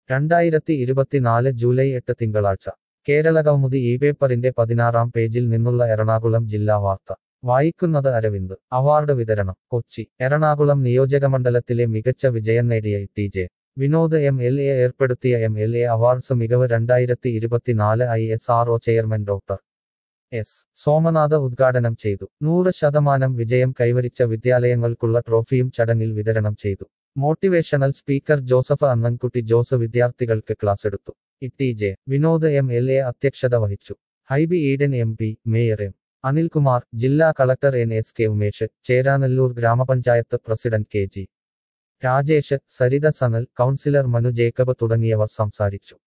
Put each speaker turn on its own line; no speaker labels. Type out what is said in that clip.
രണ്ടായിരത്തി ഇരുപത്തിനാല് ജൂലൈ എട്ട് തിങ്കളാഴ്ച കേരളകൗമുദി ഈ പേപ്പറിന്റെ പതിനാറാം പേജിൽ നിന്നുള്ള എറണാകുളം ജില്ലാ വാർത്ത വായിക്കുന്നത് അരവിന്ദ് അവാർഡ് വിതരണം കൊച്ചി എറണാകുളം നിയോജകമണ്ഡലത്തിലെ മികച്ച വിജയം നേടിയ T J Vinod M L A ഏർപ്പെടുത്തിയ എം എൽ എ അവാർഡ്സ് മികവ് രണ്ടായിരത്തി ഇരുപത്തിനാല് I S R O chairman doctor S Somanath ഉദ്ഘാടനം ചെയ്തു നൂറ് ശതമാനം വിജയം കൈവരിച്ച വിദ്യാലയങ്ങൾക്കുള്ള ട്രോഫിയും ചടങ്ങിൽ വിതരണം ചെയ്തു മോട്ടിവേഷണൽ സ്പീക്കർ ജോസഫ് അന്നൻകുട്ടി ജോസ് വിദ്യാർത്ഥികൾക്ക് ക്ലാസ് എടുത്തു E J Vinod M L A അധ്യക്ഷത വഹിച്ചു Hibi Eden M P mayor M Anilkumar ജില്ലാ collector N S K Umesh Cheranallur ഗ്രാമപഞ്ചായത്ത് president K G Rajesh Saritha Sanal councillor Manu Jacob തുടങ്ങിയവർ സംസാരിച്ചു